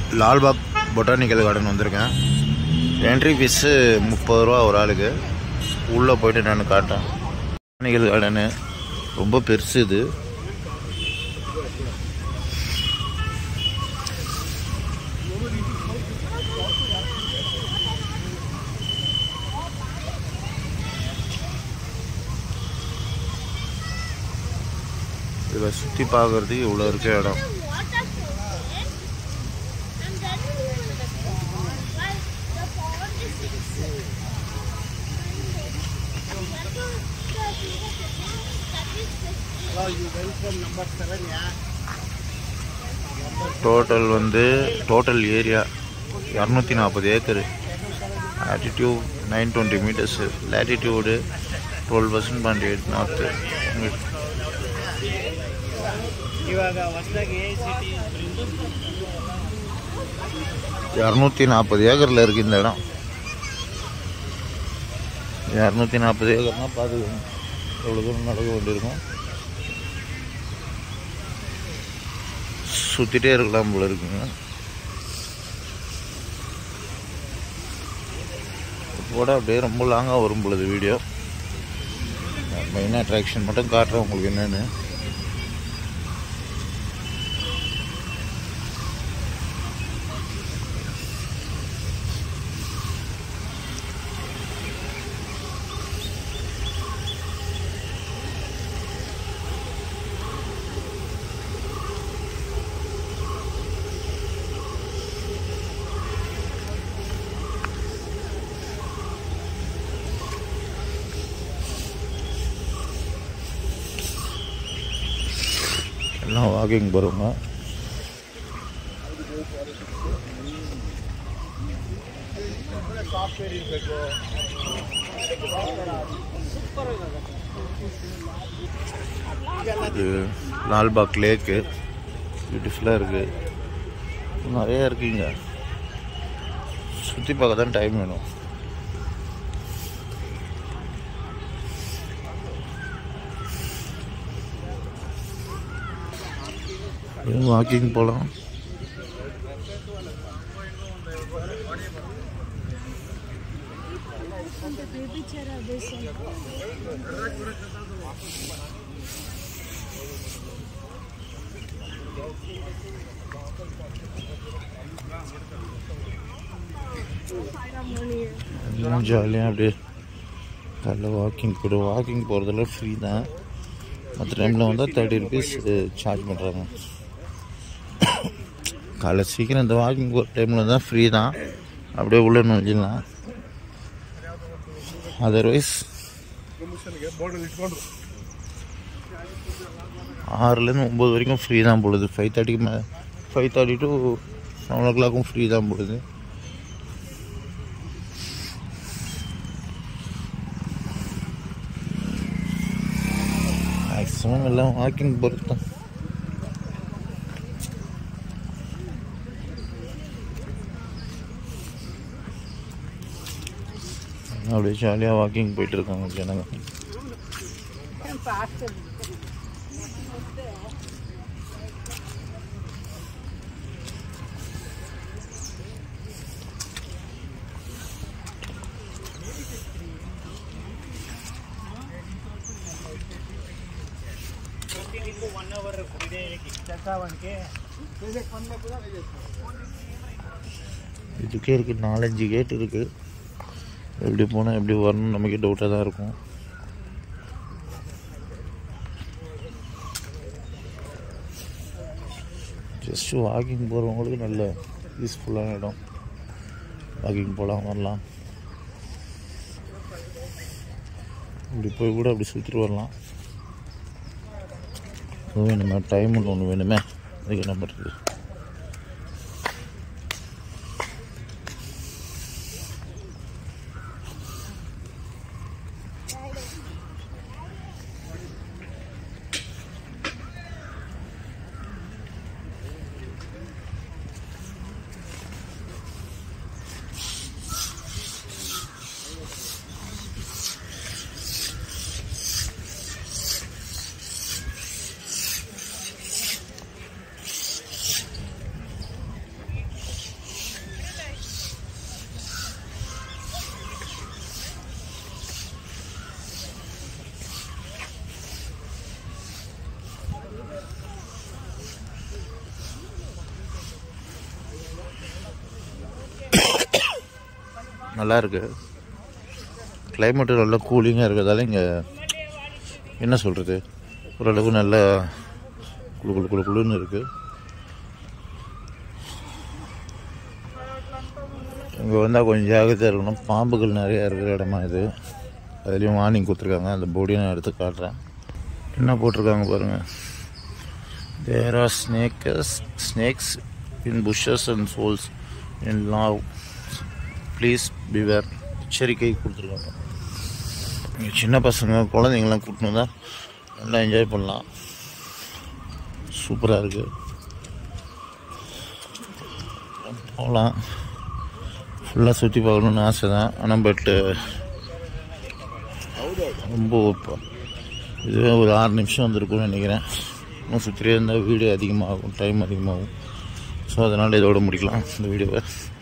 Lalbagh botanical garden வந்திருக்கேன் entry fees முப்பது ரூபா ஒரு ஆளுக்கு உள்ளே போயிட்டு நான் காட்டேன் பொட்டானிக்கல் கார்டனு ரொம்ப பெருசு இது இதில் சுற்றி பார்க்குறதுக்கு இவ்வளோ இருக்க இடம் water fountain and then while the pond is inside. Hello, you went from number seven, yeah? Total வந்து டோட்டல் ஏரியா இரநூத்தி நாற்பது acre altitude nine twenty metres latitude twelve percent point eight north ಇವಾಗ ಹೊಸದಾಗಿ ಸಿಟಿ இரநூத்தி நாற்பது ஏக்கரில் இருக்குது இந்த இடம் இரநூத்தி நாற்பது ஏக்கர்னா பார்த்துக்கோங்க எவ்வளோ தூரம் நடக்க வேண்டியிருக்கும் சுற்றிட்டே இருக்கலாம் போல இருக்குங்க கூட அப்படியே ரொம்ப லாங்காக வரும் பொழுது வீடியோ மெயின் அட்ராக்ஷன் மட்டும் காட்டுறேன் உங்களுக்கு என்னென்னு எல்லாம் வாக்கிங் போகிறவங்க இது லால்பாக் லேக்கு பியூட்டிஃபுல்லாக இருக்குது நிறைய இருக்குங்க சுற்றி பார்க்க தான் டைம் வேணும் வாக்கிங் போகலாம் எல்லாம் ஜாலியாக அப்படியே காலைல வாக்கிங் போய்டும் வாக்கிங் போகிறதெல்லாம் ஃப்ரீ தான் மற்ற டைமில் வந்தால் தேர்ட்டி ருபீஸ் சார்ஜ் பண்ணுறாங்க காலைல சீக்கிரம் இந்த வாக்கிங் போகிற டைமில் தான் ஃப்ரீ தான் அப்படியே உள்ளே நுழைஞ்சிடலாம் அதர்வைஸ் ஆறுலேருந்து ஒம்பது வரைக்கும் ஃப்ரீ தான் பொழுது ஃபைவ் தேர்ட்டிக்கு மே ஃபைவ் தேர்ட்டி டு செவன் ஓ கிளாக்கும் ஃப்ரீ தான் பொழுது மேக்ஸிமம் எல்லாம் வாக்கிங் போகிறது தான் அப்படியே ஜாலியாக வாக்கிங் போயிட்டு இருக்காங்க ஜனங்க ಒನ್ ಅವರ್ ಇದೆ ಚರ್ಚಾವಣಿಗೆ இதுக்கே இருக்குது நாலஞ்சு கேட் இருக்குது எப்படி போனால் எப்படி வரணும் நமக்கே டவுட்டாக தான் இருக்கும் ஜஸ்ட் வாக்கிங் போகிறவங்களுக்கு நல்ல யூஸ்ஃபுல்லான இடம் வாக்கிங் போகலாம் வரலாம் இப்படி போய் கூட அப்படி சுற்றிட்டு வரலாம் அது வேணுமே டைம் ஒன்று வேணுமே அதுக்கு என்ன பண்ணுறது நல்லா இருக்கு கிளைமேட்டு நல்லா கூலிங்காக இருக்கிறதால இங்கே என்ன சொல்கிறது ஓரளவு நல்லா குளு குளு குளு குளுன்னு இருக்குது இங்கே வந்தால் கொஞ்சம் ஜாகிரதையாக இருக்கணும் பாம்புகள் நிறையா இருக்கிற இடமா இது அதுலேயும் வார்னிங் கொடுத்துருக்காங்க அந்த போர்டையும் நான் எடுத்து காட்டுறேன் என்ன போட்டிருக்காங்க பாருங்கள் there are snakes snakes in bushes and holes in lawn please beware எச்சரிக்கை கொடுத்துருக்காங்க இங்கே சின்ன பசங்க குழந்தைங்களாம் கூட்டின்னு வந்தால் நல்லா என்ஜாய் பண்ணலாம் சூப்பராக இருக்குது போகலாம் ஃபுல்லாக சுற்றி பார்க்கணுன்னு ஆசை தான் ஆனால் பட்டு ரொம்ப இப்போ இதுவே ஒரு ஆறு நிமிஷம் வந்திருக்கும்னு நினைக்கிறேன் இன்னும் சுற்றிலே இருந்தால் வீடியோ அதிகமாகும் டைம் அதிகமாகும் ஸோ அதனால் இதோட முடிக்கலாம் இந்த வீடியோவை